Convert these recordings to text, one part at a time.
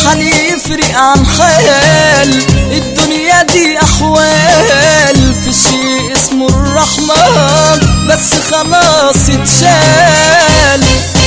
حال يفرق عن خيال الدنيا دي احوال في شيء اسمه الرحمن بس خلاص اتشال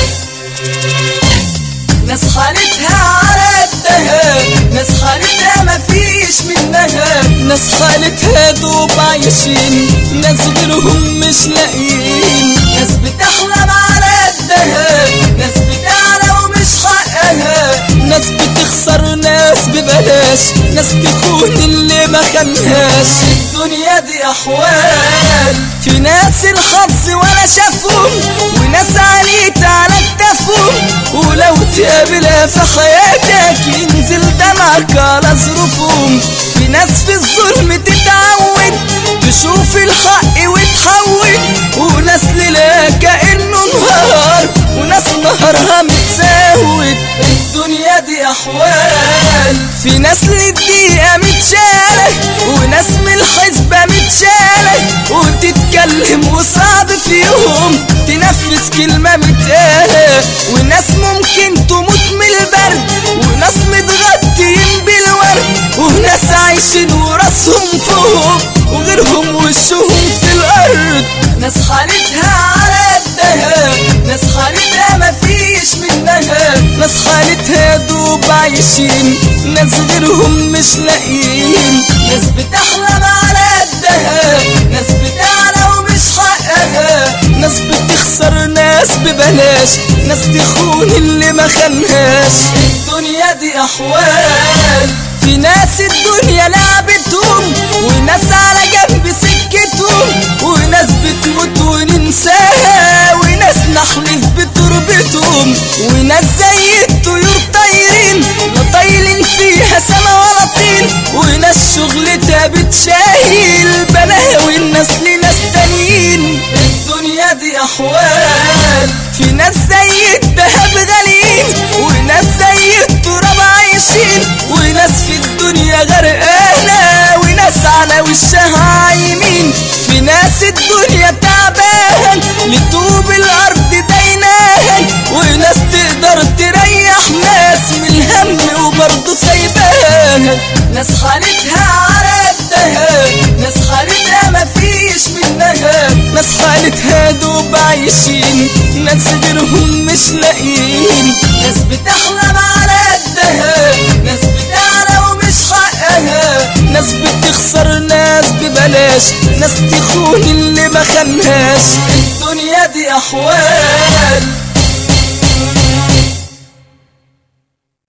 ناس حالتها على قدها ناس حالتها مفيش منها ناس حالتها دوب عايشين ناس غيرهم مش لاقيين ناس بتحلم على قدها ناس بتعلى ومش حقها ناس بتخسر ناس ببلاش ناس تكون اللي ما خلهاش الدنيا دي احوال في ناس الحظ ولا شافهم وناس عليت على كتافهم ولو تقابلها في حياتك ينزل دمعك على ظروفهم في ناس في الظلم تتعود تشوف الحق وتحول وناس ليلها كأنه نهار وناس نهارها متساود الدنيا دي أحوال في ناس للدقيقة متشالة وناس من الحسبة متشالة وتتكلم وصعب فيهم تنفذ كلمة متقالة وناس ممكن تموت من البرد وناس متغطيين بالورد وناس عايشين وراسهم فوق وغيرهم وشهم في الأرض ناس حالتها على قدها ناس حالتها مفيش منها ناس حالتها دوب عايشين ناس غيرهم مش لاقيين ناس بتحلم على قدها ناس بتعلى ومش حقها ناس بتخسر ناس ببلاش ناس تخون اللي ما خلهاش الدنيا دي احوال في ناس الدنيا لعبتهم وناس على جنب سكتهم وناس بتموت وننساها وناس نحلف بتربتهم وناس زي الطيور طايرين لا طايلين فيها سما ولا طين وناس شغلتها بتشايل بلاها والناس لناس تانيين الدنيا دي احوال في ناس زي الدهب غاليين وناس زي التراب عايشين وناس في الدنيا غرقانة وناس على وشها عايمين في ناس الدنيا تعبان لطوب الأرض دينان وناس تقدر تريح ناس من الهم وبرضه سايباها ناس حالتها على قدها ناس حالتها مفيش منها ناس حالتها دوب عايشين ناس غيرهم مش لاقيين ناس بتحلم على قدها ناس بتعلى ومش حقها ناس بتخسر ناس ببلاش ناس تخون اللي ما خلهاش الدنيا دي احوال